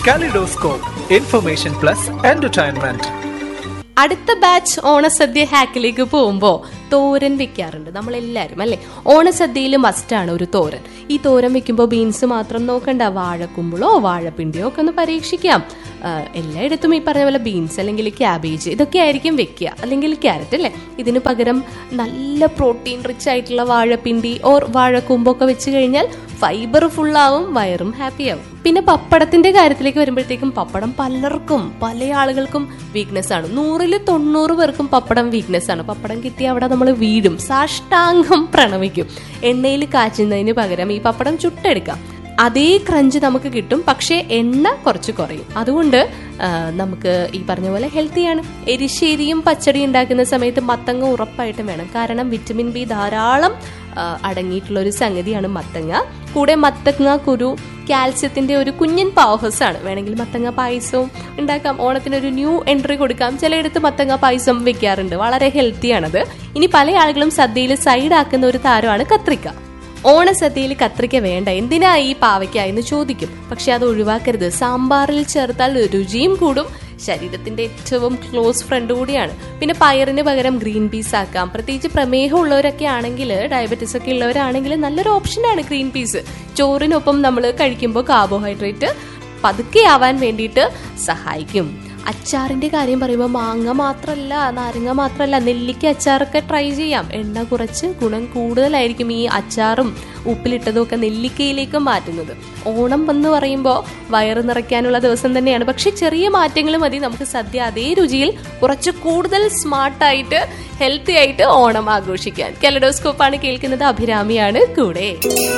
Kaleidoscope, information plus entertainment. അടുത്ത batch ഓണസദ്യ ഹാക്കിലേക്ക് പോകുമ്പോൾ തോരൻ വെക്കാറുണ്ട് നമ്മളെല്ലാവരും അല്ലെ ഓണസദ്യയിൽ മസ്റ്റാണ് ഒരു തോരൻ ഈ തോരൻ വെക്കുമ്പോൾ ബീൻസ് മാത്രം നോക്കണ്ട വാഴക്കുമ്പളോ വാഴപ്പിണ്ടിയോ ഒക്കെ ഒന്ന് പരീക്ഷിക്കാം ആ, എല്ലായിടത്തും ഈ പറഞ്ഞ പോലെ ബീൻസ് അല്ലെങ്കിൽ ക്യാബേജ് ഇതൊക്കെ ആയിരിക്കും വെക്കുക അല്ലെങ്കിൽ ക്യാരറ്റ് അല്ലേ ഇതിന് പകരം നല്ല പ്രോട്ടീൻ റിച്ച് ആയിട്ടുള്ള വാഴപ്പിണ്ടി ഓർ വാഴക്കൂമ്പൊക്കെ വെച്ച് കഴിഞ്ഞാൽ ഫൈബർ ഫുള്ളാവും വയറും ഹാപ്പിയാവും പിന്നെ പപ്പടത്തിന്റെ കാര്യത്തിലേക്ക് വരുമ്പോഴത്തേക്കും പപ്പടം പലർക്കും പല ആളുകൾക്കും വീക്ക്നെസ് ആണ് നൂറിൽ തൊണ്ണൂറ് പേർക്കും പപ്പടം വീക്ക്നെസ് ആണ് പപ്പടം കിട്ടിയ അവിടെ നമ്മൾ വീടും സാഷ്ടാംഗം പ്രണമിക്കും എണ്ണയിൽ കാച്ചുന്നതിന് പകരം ഈ പപ്പടം ചുട്ടെടുക്കാം അതേ ക്രഞ്ച് നമുക്ക് കിട്ടും പക്ഷേ എണ്ണ കുറച്ച് കുറയും അതുകൊണ്ട് ആ, നമുക്ക് ഈ പറഞ്ഞ പോലെ ഹെൽത്തിയാണ് എരിശ്ശേരിയും പച്ചടി ഉണ്ടാക്കുന്ന സമയത്ത് മത്തങ്ങ ഉറപ്പായിട്ടും വേണം കാരണം വിറ്റമിൻ ബി ധാരാളം ആ, അടങ്ങിയിട്ടുള്ള ഒരു സംഗതിയാണ് മത്തങ്ങ കൂടെ മത്തങ്ങ കുരു കാൽസ്യത്തിന്റെ ഒരു കുഞ്ഞൻ പവർ ഹൗസ് ആണ് വേണമെങ്കിൽ മത്തങ്ങ പായസവും ഉണ്ടാക്കാം ഓണത്തിന് ഒരു ന്യൂ എൻട്രി കൊടുക്കാം ചിലയിടത്ത് മത്തങ്ങ പായസം വെക്കാറുണ്ട് വളരെ ഹെൽത്തിയാണത് ഇനി പല ആളുകളും സദ്യയിൽ സൈഡ് ആക്കുന്ന ഒരു താരമാണ് കത്രിക്ക ഓണസദ്യയിൽ കത്രിക്ക വേണ്ട എന്തിനാ ഈ പാവയ്ക്ക എന്ന് ചോദിക്കും പക്ഷെ അത് ഒഴിവാക്കരുത് സാമ്പാറിൽ ചേർത്താൽ രുചിയും കൂടും ശരീരത്തിന്റെ ഏറ്റവും ക്ലോസ് ഫ്രണ്ട് കൂടിയാണ് പിന്നെ പയറിന് പകരം ഗ്രീൻ പീസ് ആക്കാം പ്രത്യേകിച്ച് പ്രമേഹം ഉള്ളവരൊക്കെ ആണെങ്കിൽ ഡയബറ്റീസ് ഒക്കെ ഉള്ളവരാണെങ്കിൽ നല്ലൊരു ഓപ്ഷനാണ് ഗ്രീൻ പീസ് ചോറിനൊപ്പം നമ്മൾ കഴിക്കുമ്പോൾ കാർബോഹൈഡ്രേറ്റ് പതുക്കെ ആവാൻ വേണ്ടിയിട്ട് സഹായിക്കും അച്ചാറിന്റെ കാര്യം പറയുമ്പോൾ മാങ്ങ മാത്രമല്ല നാരങ്ങ മാത്രമല്ല നെല്ലിക്ക അച്ചാറൊക്കെ ട്രൈ ചെയ്യാം എണ്ണ കുറച്ച് ഗുണം കൂടുതലായിരിക്കും ഈ അച്ചാറും ഉപ്പിലിട്ടതും ഒക്കെ നെല്ലിക്കയിലേക്ക് മാറ്റുന്നത് ഓണം എന്ന് പറയുമ്പോൾ വയറ് നിറയ്ക്കാനുള്ള ദിവസം തന്നെയാണ് പക്ഷെ ചെറിയ മാറ്റങ്ങൾ മതി നമുക്ക് സദ്യ അതേ രുചിയിൽ കുറച്ച് കൂടുതൽ സ്മാർട്ടായിട്ട് ഹെൽത്തി ആയിട്ട് ഓണം ആഘോഷിക്കാൻ കെലഡോസ്കോപ്പാണ് കേൾക്കുന്നത് അഭിരാമിയാണ് കൂടെ